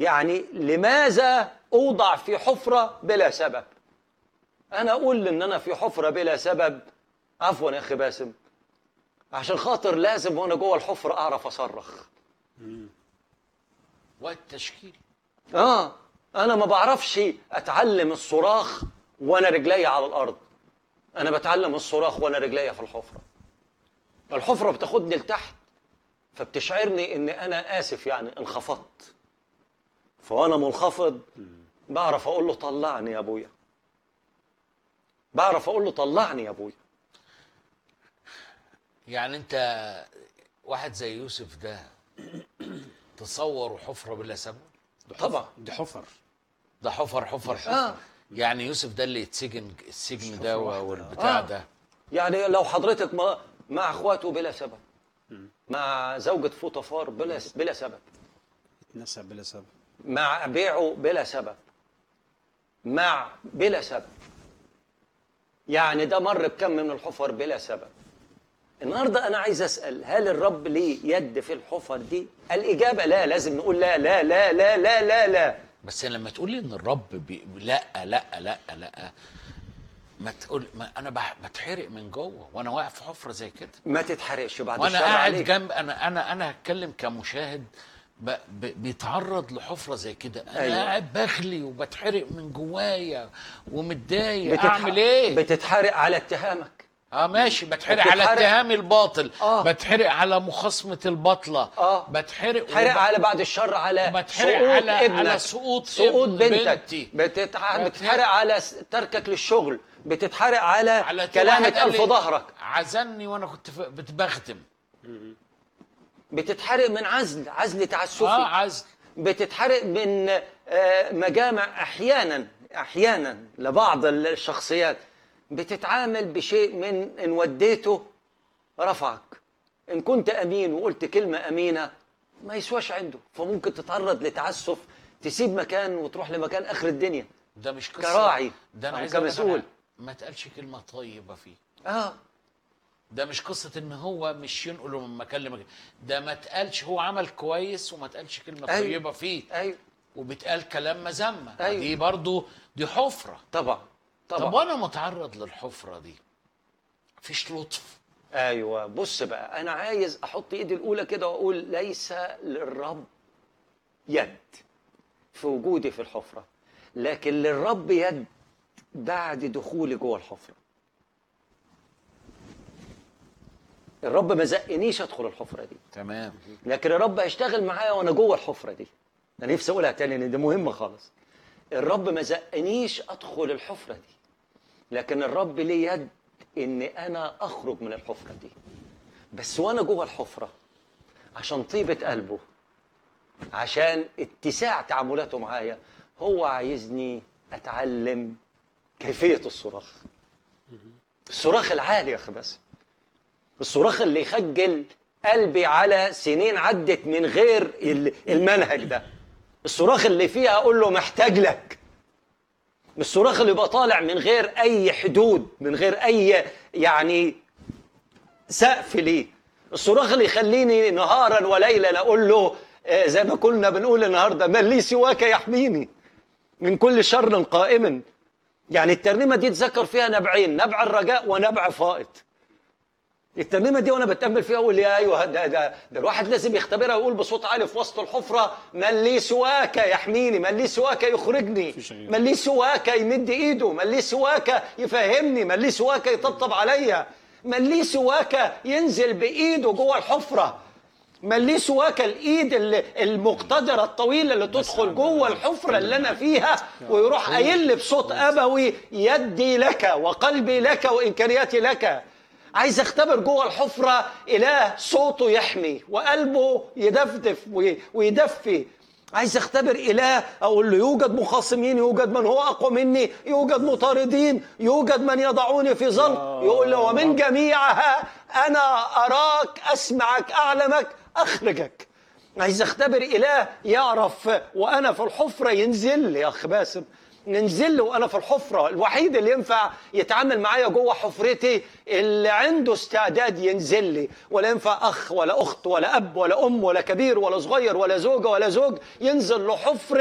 يعني لماذا اوضع في حفره بلا سبب انا اقول ان انا في حفره بلا سبب عفوا يا اخي باسم عشان خاطر لازم وانا جوه الحفره اعرف اصرخ وقت تشكيل اه انا ما بعرفش اتعلم الصراخ وانا رجلي على الارض انا بتعلم الصراخ وانا رجلي في الحفره الحفره بتاخدني لتحت فبتشعرني ان انا اسف يعني انخفضت فوانا منخفض بعرف اقول له طلعني يا ابويا بعرف اقول له طلعني يا ابويا يعني انت واحد زي يوسف ده تصور حفره بلا سبب طبعا دي حفر ده حفر حفر حفر آه. يعني يوسف ده اللي يتسجن السجن ده حفرة واحدة. والبتاع آه. ده يعني لو حضرتك ما مع اخواته بلا سبب مع زوجة فوطفار بلا بلا سبب اتنسى بلا سبب مع بيعه بلا سبب مع بلا سبب يعني ده مر بكم من الحفر بلا سبب النهارده انا عايز اسال هل الرب ليه يد في الحفر دي الاجابه لا لازم نقول لا لا لا لا لا لا لا بس لما تقول لي ان الرب بي... لا لا لا لا ما تقول ما انا بح... بتحرق من جوه وانا واقف في حفره زي كده ما تتحرقش بعد وانا الشر قاعد عليك جنب انا انا انا هتكلم كمشاهد ب... ب... بيتعرض لحفره زي كده انا أيوة. قاعد بغلي وبتحرق من جوايا ومتضايق بتتح- اعمل ايه بتتحرق على اتهامك اه ماشي بتحرق على وبتتحرق- اتهام الباطل آه. بتحرق على مخاصمه البطله اه بتحرق بتحرق وب- على بعد الشر على بتحرق سقوط على- على ابنك سقوط سقوط ابن بنتك بنتي. بتتح... بتحرق- بتتحرق على س- تركك للشغل بتتحرق على, على كلامة واحد قال ألف لي ظهرك عزلني وانا كنت ف- بتبختم بتتحرق من عزل عزل تعسفي اه عزل بتتحرق من آه، مجامع احيانا احيانا لبعض الشخصيات بتتعامل بشيء من ان وديته رفعك ان كنت امين وقلت كلمه امينه ما يسواش عنده فممكن تتعرض لتعسف تسيب مكان وتروح لمكان اخر الدنيا ده مش قصه كراعي ده انا أو عايز أقول لك كمسؤول. على- ما تقالش كلمه طيبه فيه اه ده مش قصه ان هو مش ينقله من مكان لمكان ده ما تقالش هو عمل كويس وما تقالش كلمه أيوة. طيبه فيه ايوه وبيتقال كلام مذمه أيوة. دي برضو دي حفره طبعا طب طبعا وانا متعرض للحفره دي مفيش لطف ايوه بص بقى انا عايز احط ايدي الاولى كده واقول ليس للرب يد في وجودي في الحفره لكن للرب يد بعد دخولي جوه الحفره الرب ما زقنيش ادخل الحفره دي تمام لكن الرب هيشتغل معايا وانا جوه الحفره دي انا نفسي اقولها تاني لان دي مهمه خالص الرب ما زقنيش ادخل الحفره دي لكن الرب ليه يد ان انا اخرج من الحفره دي بس وانا جوه الحفره عشان طيبه قلبه عشان اتساع تعاملاته معايا هو عايزني اتعلم كيفيه الصراخ الصراخ العالي يا اخي بس الصراخ اللي يخجل قلبي على سنين عدت من غير ال- المنهج ده الصراخ اللي فيها اقول له محتاج لك الصراخ اللي يبقى طالع من غير اي حدود من غير اي يعني سقف ليه الصراخ اللي يخليني نهارا وليلا اقول له آه، زي ما كنا بنقول النهارده من لي سواك يحميني من كل شر قائم يعني الترنيمه دي اتذكر فيها نبعين نبع الرجاء ونبع فائض الترنيمه دي وانا بتامل فيها اقول يا ايوه ده ده ده الواحد لازم يختبرها ويقول بصوت عالي في وسط الحفره من لي سواك يحميني من لي سواك يخرجني مفيش غيره. من لي سواك يمد ايده من لي سواك يفهمني من لي سواك يطبطب عليا من لي سواك ينزل بايده جوه الحفره من لي سواك الايد اللي- المقتدره الطويله اللي تدخل جوه الحفره اللي انا فيها ويروح قايل لي بصوت ابوي يدي لك وقلبي لك وامكانياتي لك عايز اختبر جوه الحفره اله صوته يحمي وقلبه يدفدف وي- ويدفي عايز اختبر اله اقول له يوجد مخاصمين يوجد من هو اقوى مني يوجد مطاردين يوجد من يضعوني في ظل يقول له ومن جميعها انا اراك اسمعك اعلمك اخرجك عايز اختبر اله يعرف وانا في الحفره ينزل لي يا اخ باسم ننزل له وانا في الحفره الوحيد اللي ينفع يتعامل معايا جوه حفرتي اللي عنده استعداد ينزل لي ولا ينفع اخ ولا اخت ولا اب ولا ام ولا كبير ولا صغير ولا زوجه ولا زوج ينزل له حفره